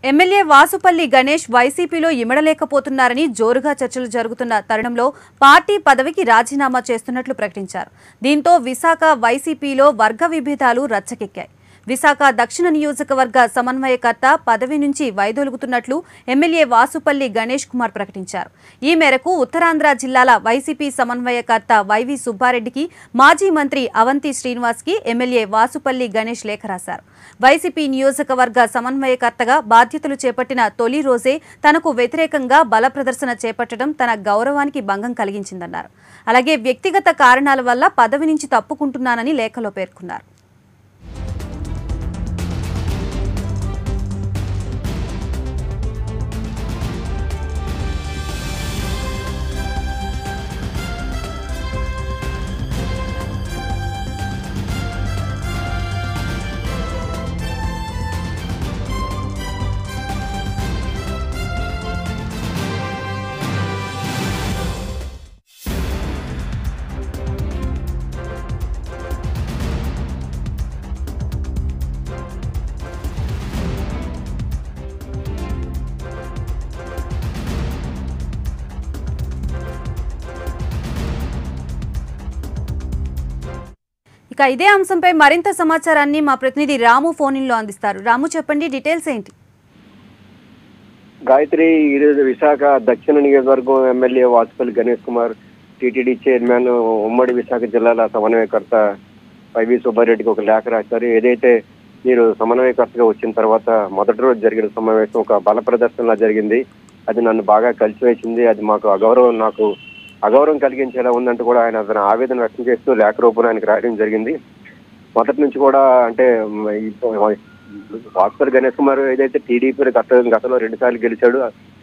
MLA Vasupalli Ganesh వైసీపీలో ఇమడలేకపోతున్నారని జోరుగా చర్చలు జరుగుతున్న తరుణంలో పార్టీ పదవికి రాజీనామా చేస్తున్నట్లు ప్రకటించారు దీంతో విశాఖ వైసీపీలో వర్గ విభేదాలు రచ్చకెక్కాయి విశాఖ దక్షిణ నియోజకవర్గ సమన్వయకర్త పదవి నుంచి వైదొలుగుతున్నట్లు ఎమ్మెల్యే వాసుపల్లి గణేష్ కుమార్ ప్రకటించారు ఈ మేరకు ఉత్తరాంధ్ర జిల్లాల వైసీపీ సమన్వయకర్త వైవి సుబ్బారెడ్డికి మాజీ మంత్రి అవంతి శ్రీనివాస్కి ఎమ్మెల్యే వాసుపల్లి గణేష్ లేఖ రాశారు వైసీపీ నియోజకవర్గ సమన్వయకర్తగా బాధ్యతలు చేపట్టిన తొలి రోజే తనకు వ్యతిరేకంగా బల ప్రదర్శన చేపట్టడం తన గౌరవానికి భంగం కలిగించిందన్నారు అలాగే వ్యక్తిగత కారణాల వల్ల పదవి నుంచి తప్పుకుంటున్నానని లేఖలో పేర్కొన్నారు ఇక ఇదే అంశంపై మరింత సమాచారాన్ని మా ప్రతినిధి రాము ఫోన్ లో అందిస్తారు రాము చెప్పండి డీటెయిల్స్ ఏంటి గాయత్రి ఈరోజు విశాఖ దక్షిణ నియోజకవర్గం MLA Vasupalli Ganesh Kumar TTD chairman ఉమ్మడి విశాఖ జిల్లాల సమన్వయకర్త వైవి సుబ్బారెడ్డికి ఒక లేఖ రాశారు ఏదైతే మీరు సమన్వయకర్తగా వచ్చిన తర్వాత మొదటి రోజు జరిగిన సమావేశం ఒక బల ప్రదర్శనలా జరిగింది అది నన్ను బాగా కలిసివేసింది అది మాకు అగౌరవం నాకు అగౌరవం కలిగించేలా ఉందంటూ కూడా ఆయన తన ఆవేదన వ్యక్తం చేస్తూ లేఖ రూపంలో ఆయనకు రాయడం జరిగింది మొదటి నుంచి కూడా అంటే మ్, ఈ వాసుపల్లి గణేష్ కుమార్ ఏదైతే టీడీపీ గత గతంలో రెండు సార్లు గెలిచాడు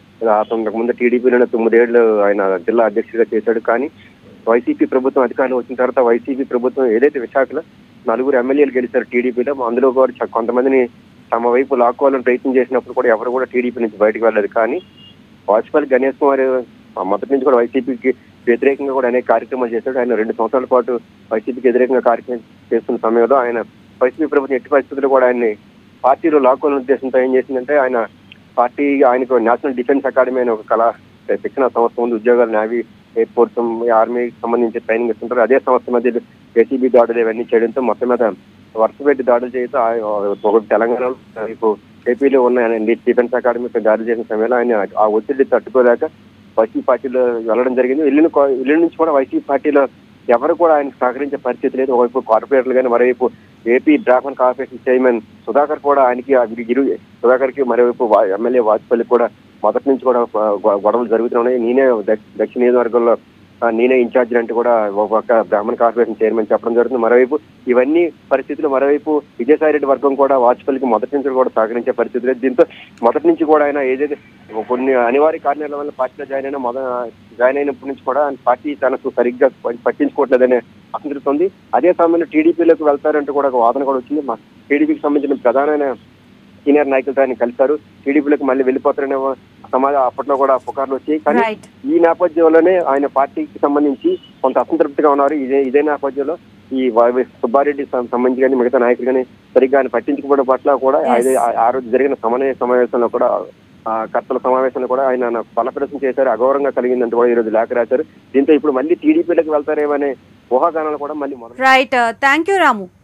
అతను ముందు టీడీపీలోనే తొమ్మిదేళ్లు ఆయన జిల్లా అధ్యక్షుడిగా చేశాడు కానీ వైసీపీ ప్రభుత్వం అధికారంలో వచ్చిన తర్వాత వైసీపీ ప్రభుత్వం ఏదైతే విశాఖలో నలుగురు ఎమ్మెల్యేలు గెలిచారు టీడీపీలో అందులో కూడా చ- కొంతమందిని తమ వైపు లాక్కోవాలని ప్రయత్నం చేసినప్పుడు కూడా ఎవరు కూడా టీడీపీ నుంచి బయటకు వెళ్ళలేదు కానీ వాజ్పేయి గణేష్ కుమార్ ఆ మొదటి నుంచి కూడా వైసీపీకి వ్యతిరేకంగా కూడా అనేక కార్యక్రమాలు చేశాడు ఆయన రెండు సంవత్సరాల పాటు వైసీపీకి వ్యతిరేకంగా కార్యక్రమం చేస్తున్న సమయంలో ఆయన వైసీపీ ప్రభుత్వం ఎట్టి పరిస్థితుల్లో కూడా ఆయన్ని పార్టీలో లాక్కోవాలని ఉద్దేశంతో ఏం చేసిందంటే ఆయన పార్టీ ఆయనకు నేషనల్ డిఫెన్స్ అకాడమీ అనే ఒక కళ శిక్షణ సంస్థ ఉంది ఉద్యోగాలు నేవీ ఎయిర్ ఫోర్స్ ఆర్మీకి సంబంధించి ట్రైనింగ్ ఇస్తుంటారు అదే సంస్థ మధ్య ఏసీబీ దాడులు ఇవన్నీ చేయడంతో మొత్తం మీద వరుస పెట్టి దాడులు చేయతో ఆ- ఒకటి తెలంగాణలో ఇప్పుడు ఏపీలో ఉన్న డిఫెన్స్ అకాడమీపై దాడి చేసిన సమయంలో ఆయన ఆ ఒత్తిడి తట్టుకోలేక వైసీపీ పార్టీలో వెళ్ళడం జరిగింది వెళ్ళిన కో- వెళ్ళిన నుంచి కూడా వైసీపీ పార్టీలో ఎవరు కూడా ఆయనకు సహకరించే పరిస్థితి లేదు ఒకవైపు కార్పొరేటర్లు కానీ మరోవైపు AP dragon corporation chairman Sudhakar కూడా ఆయనకి ఆ ఇరు- ఇరు సుధాకర్ కి మరోవైపు వా- ఎమ్మెల్యే వాజ్పేయి కూడా మొదటి నుంచి కూడా గొ- గొడవలు జరుగుతున్నాయి నేనే దక్ష- దక్షిణ నియోజకవర్గంలో ఆ, నేనే ఇన్ఛార్జ్ అంటే కూడా ఒక పక్క బ్రాహ్మణ కార్పొరేషన్ చైర్మన్ చెప్పడం జరుగుతుంది మరోవైపు ఇవన్నీ పరిస్థితులు మరోవైపు విజయసాయి రెడ్డి వర్గం కూడా వాజ్పేయికి మొదటి నుంచి కూడా సహకరించే పరిస్థితి లేదు దీంతో మొదటి నుంచి కూడా ఆయన ఏదైతే కొన్ని అనివార్య కారణాల వల్ల పార్టీలో జాయిన్ అయినా మొద జాయిన్ అయినప్పటి నుంచి కూడా ఆయన పార్టీ తనకు సరిగ్గా ప- పట్టించుకోవట్లేదనే అసంతృప్తి ఉంది అదే సమయంలో టీడీపీలోకి వెళ్తారంటూ కూడా ఒక వాదన కూడా వచ్చింది మా టీడీపీకి సంబంధించిన ప్రధానమైన సీనియర్ నాయకులతో ఆయన కలిశారు టీడీపీలోకి మళ్ళీ వెళ్ళిపోతారనే సమాజం అప్పట్లో కూడా పుకార్లు వచ్చాయి కానీ రైట్ ఈ నేపథ్యంలోనే ఆయన పార్టీకి సంబంధించి కొంత అసంతృప్తిగా ఉన్నారు ఇదే ఇదే నేపథ్యంలో ఈ వై- సుబ్బారెడ్డి సం- సంబంధించి కానీ మిగతా నాయకులు కానీ సరిగ్గా ఆయన పట్టించుకోవడం పట్ల కూడా Yes. అదే ఆ- ఆ రోజు జరిగిన సమన్వయ సమావేశంలో కూడా ఆ కర్తల సమావేశంలో కూడా ఆయన నాకు బలప్రదర్శన చేశారు అగౌరవంగా కలిగిందంటూ కూడా ఈ రోజు లేఖ రాశారు దీంతో ఇప్పుడు మళ్ళీ టీడీపీలోకి వెళ్తారేమనే ఊహాగానాలు కూడా మళ్ళీ మొదలు రైట్ థ్యాంక్ యూ రాము